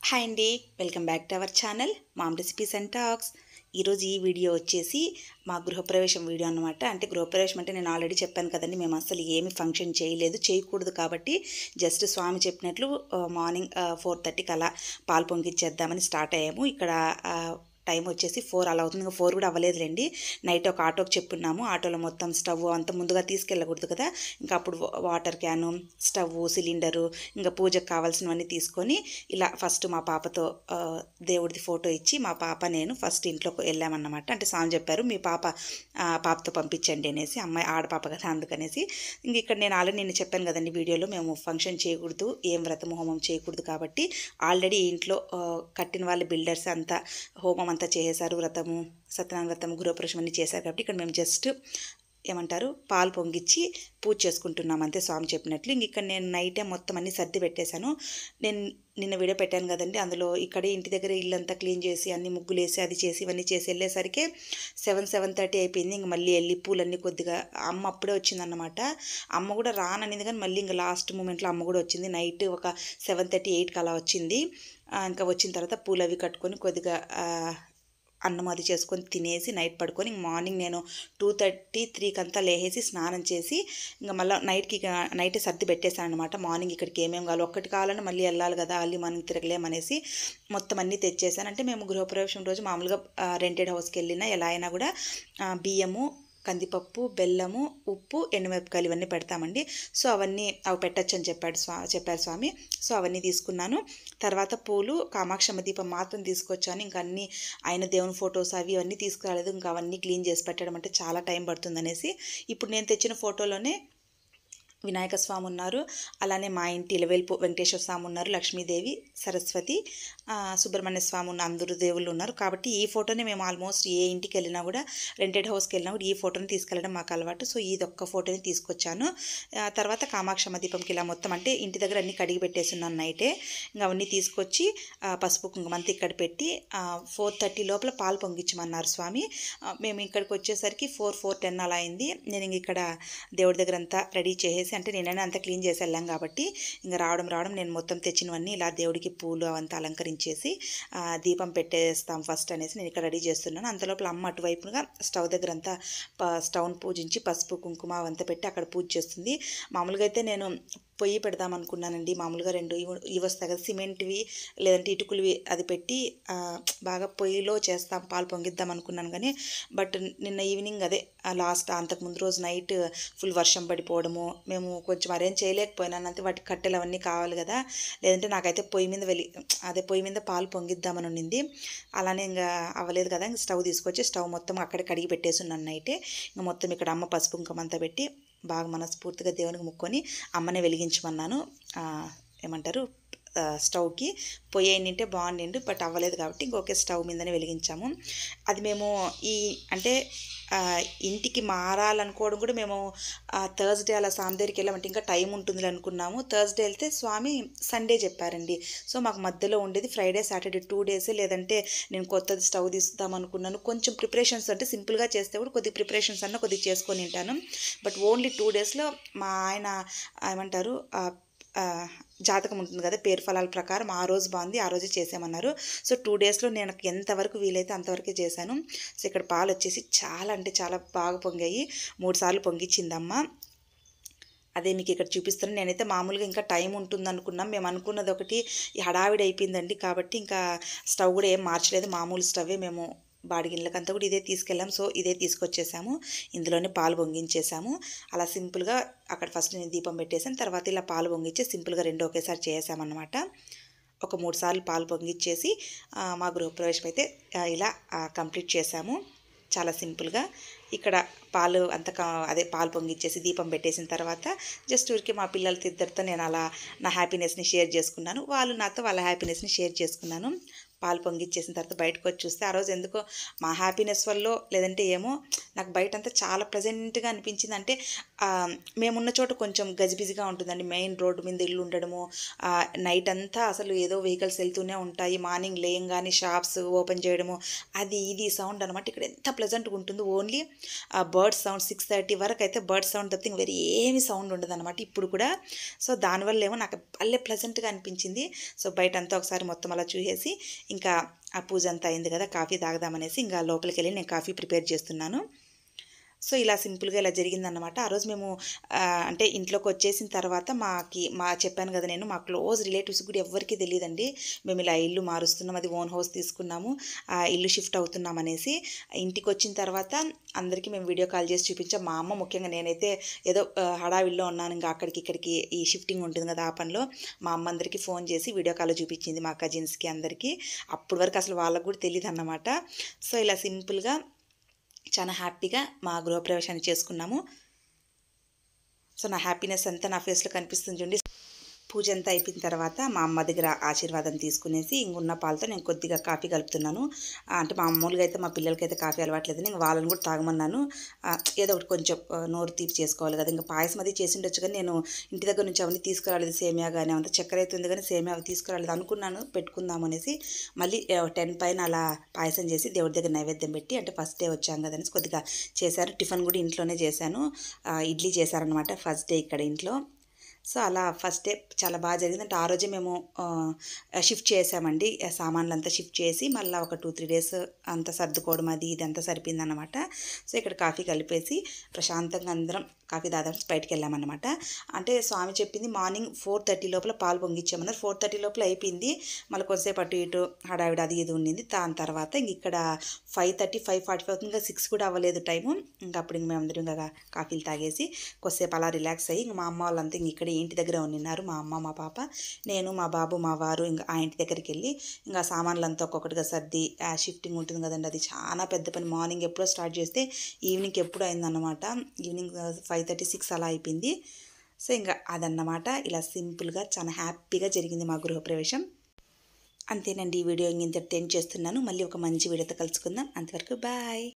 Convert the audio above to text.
hi అండి welcome back to our channel mom recipes and talks ఈరోజు ఈ video వచ్చేసి మా గృహప్రవేశం వీడియో అనమాట అంటే గృహప్రవేశం అంటే నేను ఆల్రెడీ చెప్పాను కదండి మేము అసలు ఏమి ఫంక్షన్ చేయలేదు చేయకూడదు కాబట్టి జస్ట్ స్వామి చెప్పినట్లు ఆ, మార్నింగ్ ఫోర్ థర్టీకి అలా పాలు పొంగిచ్చేద్దామని స్టార్ట్ అయ్యాము ఇక్కడ ఆ, టైం వచ్చేసి ఫోర్ అలా అవుతుంది ఇంకా ఫోర్ కూడా అవ్వలేదులేండి నైట్ ఒక ఆటోకి చెప్పున్నాము ఆటోలో మొత్తం స్టవ్ అంత ముందుగా తీసుకెళ్ళకూడదు కదా ఇంకా అప్పుడు వా- వాటర్ క్యాను స్టవ్ సిలిండరు ఇంకా పూజకు కావాల్సినవన్నీ తీసుకొని ఇలా ఫస్ట్ మా పాపతో ఆ, దేవుడిది ఫోటో ఇచ్చి మా పాప నేను ఫస్ట్ ఇంట్లోకి వెళ్ళామన్నమాట అంటే స్వామి చెప్పారు మీ పాప ఆ, పాపతో పంపించండి అనేసి అమ్మాయి ఆడపాప కదా అందుకనేసి ఇంక ఇక్కడ నేను ఆల్రెడీ నేను చెప్పాను కదండి వీడియోలో మేము ఫంక్షన్ చేయకూడదు ఏం వ్రతం హోమం చేయకూడదు కాబట్టి ఆల్రెడీ ఇంట్లో ఆ, కట్టిన వాళ్ళ బిల్డర్స్ అంతా హోమం అంతా చేసేసారు వ్రతము సత్యనారాయణ వ్రతము గృహప్రవేశం అన్ని చేశారు కాబట్టి ఇక్కడ మేము జస్ట్ ఏమంటారు పాలు పొంగిచ్చి పూజ చేసుకుంటున్నాం అంతే స్వామి చెప్పినట్లు ఇంక ఇక్కడ నేను నైటే మొత్తం అన్ని సర్ది పెట్టేశాను నేను నిన్న వీడియో పెట్టాను కదండి అందులో ఇక్కడే ఇంటి దగ్గర ఇల్లంతా క్లీన్ చేసి అన్ని ముగ్గులు వేసి అది చేసి ఇవన్నీ చేసి వెళ్ళేసరికి సెవెన్ సెవెన్ థర్టీ అయిపోయింది ఇంక మళ్ళీ వెళ్ళి పూలన్నీ కొద్దిగా అమ్మ అప్పుడే వచ్చిందన్నమాట అమ్మ కూడా రాననింది కానీ మళ్ళీ ఇంకా లాస్ట్ మూమెంట్లో అమ్మ కూడా వచ్చింది నైట్ ఒక సెవెన్ థర్టీ ఎయిట్కి అలా వచ్చింది ఆ, ఇంకా వచ్చిన తర్వాత పూలు అవి కట్టుకొని కొద్దిగా ఆ, అన్నం అది చేసుకొని తినేసి నైట్ పడుకొని ఇంక మార్నింగ్ నేను టూ థర్టీ త్రీకి అంతా లేసేసి స్నానం చేసి ఇంకా మళ్ళీ నైట్కి ఇక నైట్ సర్ది పెట్టేశాను అనమాట మార్నింగ్ ఇక్కడికి ఏమేమి కావాలి ఒక్కటి కావాలని మళ్ళీ వెళ్ళాలి కదా అల్లి మార్నింగ్ తిరగలేమనేసి మొత్తం అన్నీ తెచ్చేసాను అంటే మేము గృహప్రవేశం రోజు మామూలుగా రెంటెడ్ హౌస్కి వెళ్ళినా ఎలా అయినా కూడా ఆ, బియ్యము కందిపప్పు బెల్లము ఉప్పు ఎండుమిరపకాయలు ఇవన్నీ పెడతామండి సో అవన్నీ అవి పెట్టచ్చు అని చెప్పాడు స్వా చెప్పారు స్వామి సో అవన్నీ తీసుకున్నాను తర్వాత పూలు కామాక్షమ్మ దీపం మాత్రం తీసుకొచ్చాను ఇంకా అన్ని ఆయన దేవుని ఫొటోస్ అవి ఇవన్నీ తీసుకురాలేదు ఇంకా అవన్నీ క్లీన్ చేసి పెట్టడం అంటే చాలా టైం పడుతుంది అనేసి ఇప్పుడు నేను తెచ్చిన ఫోటోలోనే వినాయక స్వామి ఉన్నారు అలానే మా ఇంటి ఇలవేల్పు వెంకటేశ్వర స్వామి ఉన్నారు లక్ష్మీదేవి సరస్వతి ఆ, సుబ్రహ్మణ్య స్వామి ఉన్న అందరు దేవుళ్ళు ఉన్నారు కాబట్టి ఈ ఫోటోని మేము ఆల్మోస్ట్ ఏ ఇంటికి వెళ్ళినా కూడా రెంటెడ్ హౌస్కి వెళ్ళినా కూడా ఈ ఫోటోని తీసుకెళ్ళడం మాకు అలవాటు సో ఇది ఒక్క ఫోటోని తీసుకొచ్చాను ఆ, తర్వాత కామాక్షమ్మ దీపంకి ఇలా మొత్తం అంటే ఇంటి దగ్గర అన్ని కడిగి పెట్టేస్తున్నాను నైటే ఇంకా అవన్నీ తీసుకొచ్చి ఆ, పసుపు కుంకుమ అంతా ఇక్కడ పెట్టి ఫోర్ థర్టీ లోపల పాలు పొంగించమన్నారు స్వామి ఆ, మేము ఇక్కడికి వచ్చేసరికి ఫోర్ ఫోర్ టెన్ అలా అయింది నేను ఇంక ఇక్కడ దేవుడి దగ్గర అంతా రెడీ చేసేసి అంటే నేనైనా అంతా క్లీన్ చేసి వెళ్ళాం కాబట్టి ఇంకా రావడం రావడం నేను మొత్తం తెచ్చినవన్నీ ఇలా దేవుడికి పూలు అవంతా అలంకరించేసి ఆ, దీపం పెట్టేస్తాం ఫస్ట్ అనేసి నేను ఇక్కడ రెడీ చేస్తున్నాను అంతలోపల అమ్మ అటువైపుగా స్టవ్ దగ్గర అంతా ప- స్టవ్ని పూజించి పసుపు కుంకుమ అవంతా పెట్టి అక్కడ పూజ చేస్తుంది మామూలుగా అయితే నేను పొయ్యి పెడదాం అనుకున్నానండి మామూలుగా రెండు ఇవి ఇవి వస్తాయి కదా సిమెంట్వి లేదంటే ఇటుకలువి అది పెట్టి ఆ, బాగా పొయ్యిలో చేస్తాం పాలు పొంగిద్దాం అనుకున్నాను కానీ బట్ నిన్న ఈవినింగ్ అదే లాస్ట్ అంతకుముందు రోజు నైట్ ఫుల్ వర్షం పడిపోవడము మేము కొంచెం అరేంజ్ చేయలేకపోయినాను అంతే వాటికి కట్టెలు అవన్నీ కావాలి కదా లేదంటే నాకైతే పొయ్యి మీద వెళ్ళి అదే పొయ్యి మీద పాలు పొంగిద్దామని ఉండింది అలానే ఇంకా అవ్వలేదు కదా ఇంక స్టవ్ తీసుకొచ్చి స్టవ్ మొత్తం అక్కడే కడిగి పెట్టేసి ఉన్నాను నైటే ఇంకా మొత్తం ఇక్కడ అమ్మ పసుపు కుంకుమ అంతా పెట్టి బాగా మనస్ఫూర్తిగా దేవునికి ముక్కొని అమ్మనే వెలిగించమన్నాను ఆ, ఏమంటారు ఆ, స్టవ్కి పొయ్యి అయినింటే బాగుండిండు బట్ అవ్వలేదు కాబట్టి ఇంకొకే స్టవ్ మీదనే వెలిగించాము అది మేము ఈ అంటే ఆ, ఇంటికి మారాలనుకోవడం కూడా మేము థర్స్డే అలా స్వామి దగ్గరికి వెళ్ళామంటే ఇంకా టైం ఉంటుంది అనుకున్నాము థర్స్డే వెళ్తే స్వామి సండే చెప్పారండి సో మాకు మధ్యలో ఉండేది ఫ్రైడే సాటర్డే టూ డేస్ లేదంటే నేను కొత్తది స్టవ్ తీస్తాం అనుకున్నాను కొంచెం ప్రిపరేషన్స్ అంటే సింపుల్గా చేస్తే కూడా కొద్దిగా ప్రిపరేషన్స్ అన్న కొద్దిగా చేసుకొని ఉంటాను బట్ ఓన్లీ టూ డేస్లో మా ఆయన ఏమంటారు ఆ, ఆ, జాతకం ఉంటుంది కదా పేరు ఫలాల ప్రకారం ఆ రోజు బాగుంది ఆ రోజే చేసామన్నారు సో టూ డేస్లో నేను ఎంతవరకు వీలైతే అంతవరకే చేశాను సో ఇక్కడ పాలు వచ్చేసి చాలా అంటే చాలా బాగా పొంగాయి మూడు సార్లు పొంగిచ్చిందమ్మ అదే మీకు ఇక్కడ చూపిస్తాను నేనైతే మామూలుగా ఇంకా టైం ఉంటుంది అనుకున్నాం మేము అనుకున్నది ఒకటి ఈ హడావిడి అయిపోయిందండి కాబట్టి ఇంకా స్టవ్ కూడా ఏం మార్చలేదు మామూలు స్టవ్వే మేము బాడిగిళ్ళకంతా కూడా ఇదే తీసుకెళ్ళాం సో ఇదే తీసుకొచ్చేసాము ఇందులోనే పాలు పొంగించేసాము అలా సింపుల్గా అక్కడ ఫస్ట్ నేను దీపం పెట్టేసాను తర్వాత ఇలా పాలు పొంగించి సింపుల్గా రెండు ఒకేసారి చేసామన్నమాట ఒక మూడు సార్లు పాలు పొంగిచ్చేసి ఆ, మా గృహప్రవేశం అయితే ఆ, ఇలా ఆ, కంప్లీట్ చేసాము చాలా సింపుల్గా ఇక్కడ పాలు అంత క- అదే పాలు పొంగిచ్చేసి దీపం పెట్టేసిన తర్వాత జస్ట్ ఊరికి మా పిల్లలతో ఇద్దరితో నేను అలా నా హ్యాపీనెస్ని షేర్ చేసుకున్నాను వాళ్ళు నాతో వాళ్ళ హ్యాపీనెస్ని షేర్ చేసుకున్నాను పాలు పొంగిచ్చేసిన తర్వాత బయటకు వచ్చి చూస్తే ఆ రోజు ఎందుకో మా హ్యాపీనెస్ వల్ల లేదంటే ఏమో నాకు బయట అంతా చాలా ప్లెజెంట్గా అనిపించింది అంటే ఆ, మేమున్న చోట కొంచెం గజిబిజిగా ఉంటుందండి మెయిన్ రోడ్డు మీద ఇల్లు ఉండడము ఆ, నైట్ అంతా అసలు ఏదో వెహికల్స్ వెళ్తూనే ఉంటాయి మార్నింగ్ లేయంగానే షాప్స్ ఓపెన్ చేయడము అది ఇది సౌండ్ అనమాట ఇక్కడ ఎంత ప్లెజెంట్గా ఉంటుందో only bird sound six thirty వరకు అయితే బర్డ్ సౌండ్ తప్పితే ఇంక వేరే ఏమి సౌండ్ ఉండదు అనమాట ఇప్పుడు కూడా సో దానివల్ల ఏమో నాకు భలే ప్లెజెంట్గా అనిపించింది సో బయట అంతా ఒకసారి మొత్తం అలా చూసేసి ఇంకా ఆ పూజ అంతా అయింది కదా కాఫీ తాగదామనేసి ఇంకా లోపలికి వెళ్ళి నేను కాఫీ ప్రిపేర్ చేస్తున్నాను సో ఇలా సింపుల్గా ఇలా జరిగిందన్నమాట ఆ రోజు మేము ఆ, అంటే ఇంట్లోకి వచ్చేసిన తర్వాత మాకి మా చెప్పాను కదా నేను మా క్లోజ్ రిలేటివ్స్ కూడా ఎవరికీ తెలియదండి మేము ఇలా ఇల్లు మారుస్తున్నాం అది ఓన్ హౌస్ తీసుకున్నాము ఆ ఇల్లు షిఫ్ట్ అవుతున్నాం అనేసి ఇంటికి వచ్చిన తర్వాత అందరికీ మేము వీడియో కాల్ చేసి చూపించాం మా అమ్మ ముఖ్యంగా నేనైతే ఏదో ఆ, హడావిడిలో ఉన్నాను ఇంకా అక్కడికి ఇక్కడికి ఈ షిఫ్టింగ్ ఉంటుంది కదా ఆ పనిలో మా అమ్మ అందరికీ ఫోన్ చేసి వీడియో కాల్ చూపించింది మా కజిన్స్కి అందరికీ అప్పటి వరకు అసలు వాళ్ళకు కూడా తెలియదు అన్నమాట సో ఇలా సింపుల్గా చాలా హ్యాపీగా మా గృహప్రవేశాన్ని చేసుకున్నాము సో నా హ్యాపీనెస్ అంతా నా ఫేస్లో కనిపిస్తుంది చూడండి పూజ అంతా అయిపోయిన తర్వాత మా అమ్మ దగ్గర ఆశీర్వాదం తీసుకునేసి ఇంకున్న పాలతో నేను కొద్దిగా కాఫీ కలుపుతున్నాను ఆ, అంటే మా మామూలుగా అయితే మా పిల్లలకైతే కాఫీ అలవాట్లేదు నేను వాళ్ళని కూడా తాగమన్నాను ఆ, ఏదో ఒకటి కొంచెం ఆ, నోరు తీపి చేసుకోవాలి కదా ఇంకా పాయసం అది చేసి ఉండొచ్చు కానీ నేను ఇంటి దగ్గర నుంచి అవన్నీ తీసుకురాలేదు సేమియా కానీ అంత చక్కెర అవుతుంది కానీ సేమియా అవి తీసుకురాలేదు అనుకున్నాను పెట్టుకుందాం అనేసి మళ్ళీ టెన్ పైన అలా పాయసం చేసి దేవుడి దగ్గర నైవేద్యం పెట్టి అంటే ఫస్ట్ డే వచ్చాం కదా అనేసి కొద్దిగా చేశారు టిఫిన్ కూడా ఇంట్లోనే చేశాను ఆ, ఇడ్లీ చేశారనమాట ఫస్ట్ డే ఇక్కడ ఇంట్లో సో అలా ఫస్ట్ డే చాలా బాగా జరిగింది అంటే ఆ రోజే మేము ఆ, షిఫ్ట్ చేసామండి ఆ సామాన్లు అంతా షిఫ్ట్ చేసి మళ్ళీ ఒక టూ త్రీ డేస్ అంతా సర్దుకోవడం అది ఇది అంతా సరిపోయిందన్నమాట సో ఇక్కడ కాఫీ కలిపేసి ప్రశాంతంగా అందరం కాఫీ దాదాపు బయటికి వెళ్ళామన్నమాట అంటే స్వామి చెప్పింది మార్నింగ్ ఫోర్ థర్టీ లోపల పాలు పొంగిచ్చామన్నారు ఫోర్ థర్టీ లోపల అయిపోయింది మళ్ళీ కొద్దిసేపు అటు ఇటు హడావిడి అది ఇది ఉండింది దాని తర్వాత ఇంక ఇక్కడ five thirty five forty five ఇంకా సిక్స్ కూడా అవ్వలేదు టైము ఇంకా అప్పుడు ఇంక మేమందరం ఇంకా కాఫీలు తాగేసి కొద్దిసేపు అలా రిలాక్స్ అయ్యి ఇంక మా అమ్మ వాళ్ళంతా ఇంక ఇక్కడ ఇంటి దగ్గర ఉన్నారు మా అమ్మ మా పాప నేను మా బాబు మా వారు ఇంకా ఆ ఇంటి దగ్గరికి వెళ్ళి ఇంకా సామాన్లంతా ఒక్కొక్కటిగా సర్ది ఆ షిఫ్టింగ్ ఉంటుంది కదండి అది చాలా పెద్ద పని మార్నింగ్ ఎప్పుడో స్టార్ట్ చేస్తే ఈవినింగ్ ఎప్పుడు అయిందన్నమాట ఈవినింగ్ ఫైవ్ థర్టీ సిక్స్ అలా అయిపోయింది సో ఇంకా అదన్నమాట ఇలా సింపుల్గా చాలా హ్యాపీగా జరిగింది మా గృహప్రవేశం అంతేనండి ఈ వీడియో ఇంత టెన్ చేస్తున్నాను మళ్ళీ ఒక మంచి వీడియోతో కలుసుకుందాం అంతవరకు బాయ్